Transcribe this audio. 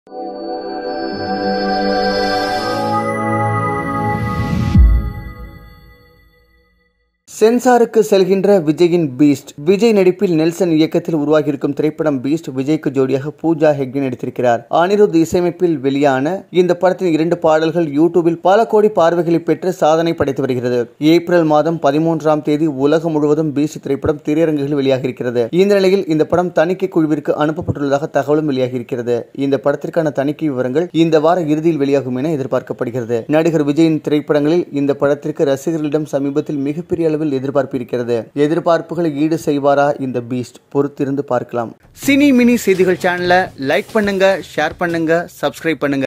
சென்சாருக்கு செல்கின்ற விஜயின் பீஸ்ட் விஜய் நடிப்பில் நெல்சன் இயக்கத்தில் உருவாகியிருக்கும் திரைப்படம் பீஸ்ட் விஜய்க்கு ஜோடியாக பூஜா ஹெக்டே நடித்திருக்கிறார் அனிருத் இசையமைப்பில் வெளியான இந்த படத்தின் இரண்டு பாடல்கள் யூடியூபில் பல கோடி பார்வைகளை பெற்று சாதனை படைத்து வருகிறது ஏப்ரல் மாதம் பதிமூன்றாம் தேதி உலகம் முழுவதும் பீஸ்ட் திரைப்படம் திரையரங்குகளில் வெளியாகியிருக்கிறது இந்த நிலையில் இந்த படம் தணிக்கை குழுவிற்கு அனுப்பப்பட்டுள்ளதாக தகவலும் வெளியாகியிருக்கிறது இந்த படத்திற்கான தணிக்கை விவரங்கள் இந்த வார இறுதியில் வெளியாகும் என எதிர்பார்க்கப்படுகிறது நடிகர் விஜயின் திரைப்படங்களில் இந்த படத்திற்கு ரசிகர்களிடம் சமீபத்தில் மிகப்பெரிய அளவில் எதிர்பார்ப்பு இருக்கிறது எதிர்பார்ப்புகளை ஈடு செய்வாரா இந்த பீஸ்ட் பொறுத்திருந்து பார்க்கலாம் சினி மினி செய்திகள் சேனலை லைக் பண்ணுங்க ஷேர் பண்ணுங்க சப்ஸ்கிரைப் பண்ணுங்க